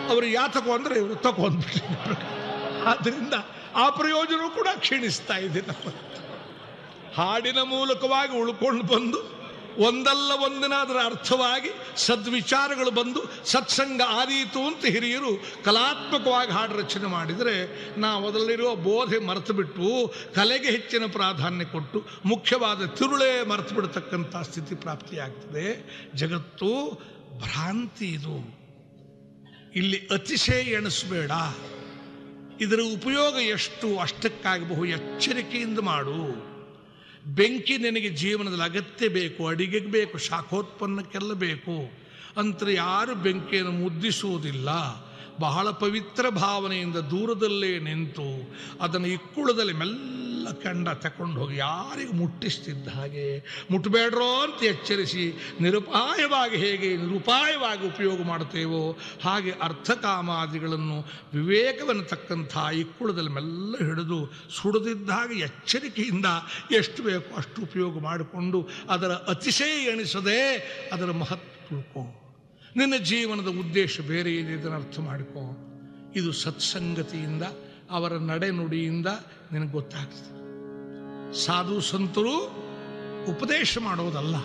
ಅವರು ಯಾತಕೋ ಅಂದರೆ ಇವರು ತಗೊಂಡ್ಬಿಟ್ಟಿದ್ದಾರೆ ಆದ್ದರಿಂದ ಆ ಪ್ರಯೋಜನವೂ ಕೂಡ ಕ್ಷೀಣಿಸ್ತಾ ಇದೆ ನಮ್ಮ ಹಾಡಿನ ಮೂಲಕವಾಗಿ ಉಳ್ಕೊಂಡು ಬಂದು ಒಂದಲ್ಲ ಒಂದಿನ ಅದರ ಅರ್ಥವಾಗಿ ಸದ್ವಿಚಾರಗಳು ಬಂದು ಸತ್ಸಂಗ ಆದೀತು ಅಂತ ಹಿರಿಯರು ಕಲಾತ್ಮಕವಾಗಿ ಹಾಡು ರಚನೆ ಮಾಡಿದರೆ ನಾವು ಅದರಲ್ಲಿರುವ ಬೋಧೆ ಮರೆತು ಬಿಟ್ಟು ಕಲೆಗೆ ಹೆಚ್ಚಿನ ಪ್ರಾಧಾನ್ಯ ಕೊಟ್ಟು ಮುಖ್ಯವಾದ ತಿರುಳೇ ಮರೆತು ಬಿಡತಕ್ಕಂಥ ಸ್ಥಿತಿ ಪ್ರಾಪ್ತಿಯಾಗ್ತದೆ ಜಗತ್ತು ಭ್ರಾಂತಿ ಇದು ಇಲ್ಲಿ ಅತಿಶಯ ಎಣಿಸಬೇಡ ಇದರ ಉಪಯೋಗ ಎಷ್ಟು ಅಷ್ಟಕ್ಕಾಗಿ ಬಹು ಎಚ್ಚರಿಕೆಯಿಂದ ಮಾಡು ಬೆಂಕಿ ನಿನಗೆ ಜೀವನದಲ್ಲಿ ಅಗತ್ಯ ಬೇಕು ಅಡಿಗೆಗೆ ಬೇಕು ಶಾಖೋತ್ಪನ್ನಕ್ಕೆಲ್ಲ ಬೇಕು ಅಂತ ಯಾರು ಬೆಂಕಿಯನ್ನು ಮುದ್ದಿಸುವುದಿಲ್ಲ ಬಹಳ ಪವಿತ್ರ ಭಾವನೆಯಿಂದ ದೂರದಲ್ಲೇ ನಿಂತು ಅದನ್ನು ಇಕ್ಕುಳದಲ್ಲಿ ಮೆಲ್ಲ ಕಂಡ ತಕೊಂಡು ಹೋಗಿ ಯಾರಿಗೂ ಮುಟ್ಟಿಸ್ತಿದ್ದ ಹಾಗೆ ಮುಟ್ಟಬೇಡ್ರೋ ಅಂತ ಎಚ್ಚರಿಸಿ ನಿರುಪಾಯವಾಗಿ ಹೇಗೆ ನಿರುಪಾಯವಾಗಿ ಉಪಯೋಗ ಮಾಡುತ್ತೇವೋ ಹಾಗೆ ಅರ್ಥಕಾಮಾದಿಗಳನ್ನು ವಿವೇಕವನ್ನು ತಕ್ಕಂಥ ಇಕ್ಕುಳದಲ್ಲಿ ಮೆಲ್ಲ ಹಿಡಿದು ಸುಡದಿದ್ದ ಹಾಗೆ ಎಚ್ಚರಿಕೆಯಿಂದ ಎಷ್ಟು ಬೇಕೋ ಅಷ್ಟು ಉಪಯೋಗ ಮಾಡಿಕೊಂಡು ಅದರ ಅತಿಶಯ ಎಣಿಸದೆ ಅದರ ಮಹತ್ವ ತಿಳ್ಕೊ ನಿನ್ನ ಜೀವನದ ಉದ್ದೇಶ ಬೇರೆ ಇದೆ ಇದನ್ನು ಅರ್ಥ ಮಾಡಿಕೊ ಇದು ಸತ್ಸಂಗತಿಯಿಂದ ಅವರ ನಡೆನುಡಿಯಿಂದ ನಿನಗೆ ಗೊತ್ತಾಗ್ತದೆ ಸಾಧು ಸಂತರು ಉಪದೇಶ ಮಾಡೋದಲ್ಲ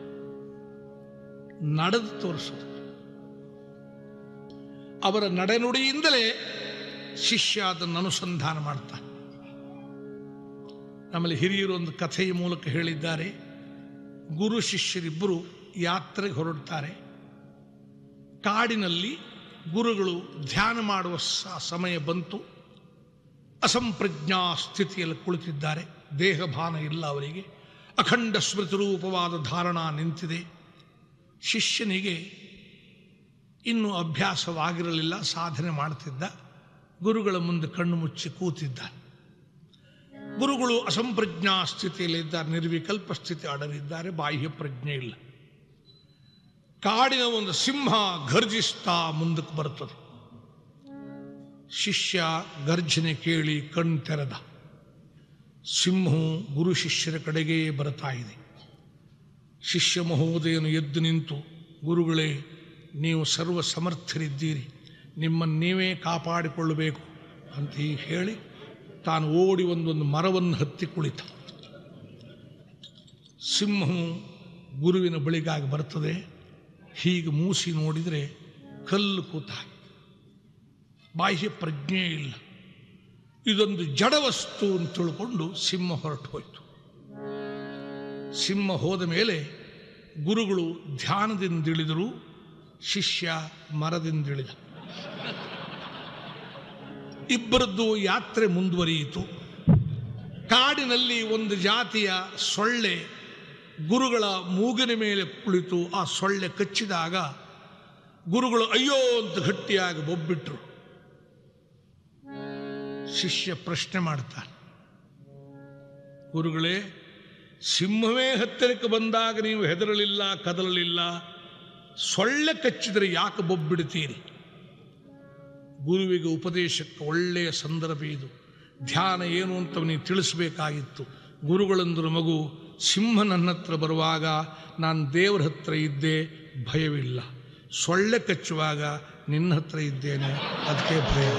ನಡೆದು ತೋರಿಸೋದು ಅವರ ನಡೆನುಡಿಯಿಂದಲೇ ಶಿಷ್ಯ ಅದನ್ನು ಅನುಸಂಧಾನ ಮಾಡ್ತಾನೆ ನಮ್ಮಲ್ಲಿ ಹಿರಿಯರು ಒಂದು ಕಥೆಯ ಮೂಲಕ ಹೇಳಿದ್ದಾರೆ ಗುರು ಶಿಷ್ಯರಿಬ್ಬರು ಯಾತ್ರೆಗೆ ಹೊರಡ್ತಾರೆ ಕಾಡಿನಲ್ಲಿ ಗುರುಗಳು ಧ್ಯಾನ ಮಾಡುವ ಸ- ಸಮಯ ಬಂತು ಅಸಂಪ್ರಜ್ಞಾ ಸ್ಥಿತಿಯಲ್ಲಿ ಕುಳಿತಿದ್ದಾರೆ ದೇಹಭಾನ ಇಲ್ಲ ಅವರಿಗೆ ಅಖಂಡ ಸ್ಮೃತಿರೂಪವಾದ ಧಾರಣ ನಿಂತಿದೆ ಶಿಷ್ಯನಿಗೆ ಇನ್ನೂ ಅಭ್ಯಾಸವಾಗಿರಲಿಲ್ಲ ಸಾಧನೆ ಮಾಡ್ತಿದ್ದ ಗುರುಗಳ ಮುಂದೆ ಕಣ್ಣು ಮುಚ್ಚಿ ಕೂತಿದ್ದ ಗುರುಗಳು ಅಸಂಪ್ರಜ್ಞಾ ಸ್ಥಿತಿಯಲ್ಲಿದ್ದಾರೆ ನಿರ್ವಿಕಲ್ಪ ಸ್ಥಿತಿ ಅಡರಿದ್ದಾರೆ ಬಾಹ್ಯ ಪ್ರಜ್ಞೆ ಇಲ್ಲ ಕಾಡಿನ ಒಂದು ಸಿಂಹ ಗರ್ಜಿಸ್ತಾ ಮುಂದಕ್ಕೆ ಬರುತ್ತದೆ ಶಿಷ್ಯ ಗರ್ಜನೆ ಕೇಳಿ ಕಣ್ ತೆರೆದ ಸಿಂಹವು ಗುರು ಶಿಷ್ಯರ ಕಡೆಗೇ ಬರ್ತಾ ಇದೆ ಶಿಷ್ಯ ಮಹೋದಯನು ಎದ್ದು ನಿಂತು ಗುರುಗಳೇ ನೀವು ಸರ್ವ ಸಮರ್ಥರಿದ್ದೀರಿ ನಿಮ್ಮನ್ನು ನೀವೇ ಕಾಪಾಡಿಕೊಳ್ಳಬೇಕು ಅಂತ ಹೀಗೆ ಹೇಳಿ ತಾನು ಓಡಿ ಒಂದೊಂದು ಮರವನ್ನು ಹತ್ತಿ ಕುಳಿತ ಸಿಂಹವು ಗುರುವಿನ ಬಳಿಗಾಗಿ ಬರ್ತದೆ ಹೀಗೆ ಮೂಸಿ ನೋಡಿದರೆ ಕಲ್ಲು ಕೂತ ಹಾಗೆ. ಬಾಹ್ಯ ಪ್ರಜ್ಞೆ ಇಲ್ಲ ಇದೊಂದು ಜಡವಸ್ತು ಅಂತ ತಿಳ್ಕೊಂಡು ಸಿಂಹ ಹೊರಟು ಹೋಯಿತು ಸಿಂಹ ಹೋದ ಮೇಲೆ ಗುರುಗಳು ಧ್ಯಾನದಿಂದಿಳಿದರು ಶಿಷ್ಯ ಮರದಿಂದಿಳಿದ ಇಬ್ಬರದ್ದು ಯಾತ್ರೆ ಮುಂದುವರಿಯಿತು ಕಾಡಿನಲ್ಲಿ ಒಂದು ಜಾತಿಯ ಸೊಳ್ಳೆ ಗುರುಗಳ ಮೂಗಿನ ಮೇಲೆ ಕುಳಿತು ಆ ಸೊಳ್ಳೆ ಕಚ್ಚಿದಾಗ ಗುರುಗಳು ಅಯ್ಯೋ ಅಂತ ಗಟ್ಟಿಯಾಗಿ ಬೊಬ್ಬಿಟ್ರು ಶಿಷ್ಯ ಪ್ರಶ್ನೆ ಮಾಡ್ತಾನೆ ಗುರುಗಳೇ ಸಿಂಹವೇ ಹತ್ತಿರಕ್ಕೆ ಬಂದಾಗ ನೀವು ಹೆದರಲಿಲ್ಲ ಕದಲಲಿಲ್ಲ ಸೊಳ್ಳೆ ಕಚ್ಚಿದರೆ ಯಾಕೆ ಬೊಬ್ಬಿಡ್ತೀರಿ ಗುರುವಿಗೆ ಉಪದೇಶಕ್ಕೆ ಒಳ್ಳೆಯ ಸಂದರ್ಭ ಇದು ಧ್ಯಾನ ಏನು ಅಂತ ಅವನಿಗೆ ತಿಳಿಸ್ಬೇಕಾಗಿತ್ತು ಗುರುಗಳಂದ್ರು ಮಗು ಸಿಂಹ ನನ್ನ ಹತ್ರ ಬರುವಾಗ ನಾನು ದೇವರ ಹತ್ರ ಇದ್ದೆ ಭಯವಿಲ್ಲ ಸೊಳ್ಳೆ ಕಚ್ಚುವಾಗ ನಿನ್ನ ಹತ್ರ ಇದ್ದೇನೆ ಅದಕ್ಕೆ ಭಯ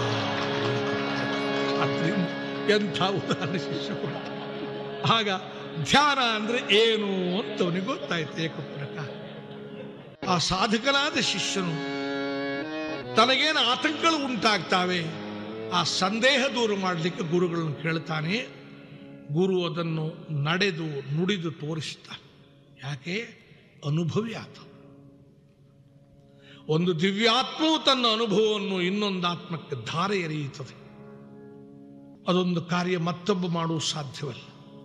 ಅದರಿಂದ ಎಂಥ ಉದಾಹರಣೆ ಶಿಷ್ಯ ಕೊಟ್ಟ. ಆಗ ಧ್ಯಾನ ಅಂದ್ರೆ ಏನು ಅಂತ ಅವನಿಗೆ ಗೊತ್ತಾಯ್ತು ಏಕಪ್ರಕಾರ ಆ ಸಾಧಕನಾದ ಶಿಷ್ಯನು ತನಗೇನು ಆತಂಕಗಳು ಉಂಟಾಗ್ತಾವೆ ಆ ಸಂದೇಹ ದೂರ ಮಾಡಲಿಕ್ಕೆ ಗುರುಗಳನ್ನು ಕೇಳ್ತಾನೆ ಗುರು ಅದನ್ನು ನಡೆದು ನುಡಿದು ತೋರಿಸ್ತಾನೆ ಯಾಕೆ ಅನುಭವಿ ಆತ ಒಂದು ದಿವ್ಯಾತ್ಮವು ತನ್ನ ಅನುಭವವನ್ನು ಇನ್ನೊಂದು ಆತ್ಮಕ್ಕೆ ಧಾರೆ ಎರೆಯುತ್ತದೆ ಅದೊಂದು ಕಾರ್ಯ ಮತ್ತೊಬ್ಬ ಮಾಡುವ ಸಾಧ್ಯವಲ್ಲ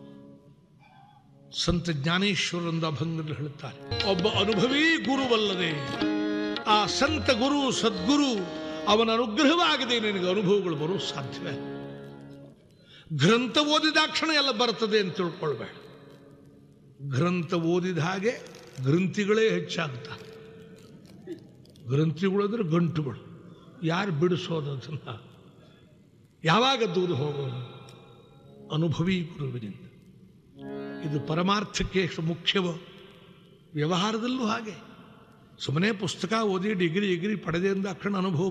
ಸಂತ ಜ್ಞಾನೇಶ್ವರೊಂದು ಅಭಂಗದಲ್ಲಿ ಹೇಳುತ್ತಾರೆ ಒಬ್ಬ ಅನುಭವಿ ಗುರುವಲ್ಲದೆ ಆ ಸಂತ ಗುರು ಸದ್ಗುರು ಅವನ ಅನುಗ್ರಹವಾಗಿದೆ ನಿನಗೆ ಅನುಭವಗಳು ಬರೋ ಸಾಧ್ಯವೇ ಗ್ರಂಥ ಓದಿದಾಕ್ಷಣ ಎಲ್ಲ ಬರ್ತದೆ ಅಂತ ತಿಳ್ಕೊಳ್ಬೇಡ ಗ್ರಂಥ ಓದಿದ ಹಾಗೆ ಗ್ರಂಥಿಗಳೇ ಹೆಚ್ಚಾಗ್ತಾ ಗ್ರಂಥಿಗಳು ಅಂದ್ರೆ ಗಂಟುಗಳು ಯಾರು ಬಿಡಿಸೋದು ಅದನ್ನ ಯಾವಾಗ ದೂರ ಹೋಗೋದು ಅನುಭವಿ ಗುರುವಿನಿಂದ ಇದು ಪರಮಾರ್ಥಕ್ಕೆ ಎಷ್ಟು ಮುಖ್ಯವೋ ವ್ಯವಹಾರದಲ್ಲೂ ಹಾಗೆ ಸುಮ್ಮನೆ ಪುಸ್ತಕ ಓದಿ ಡಿಗ್ರಿ ಡಿಗ್ರಿ ಪಡೆದೆ ಅಂದ ಅಕ್ಷಣ ಅನುಭವ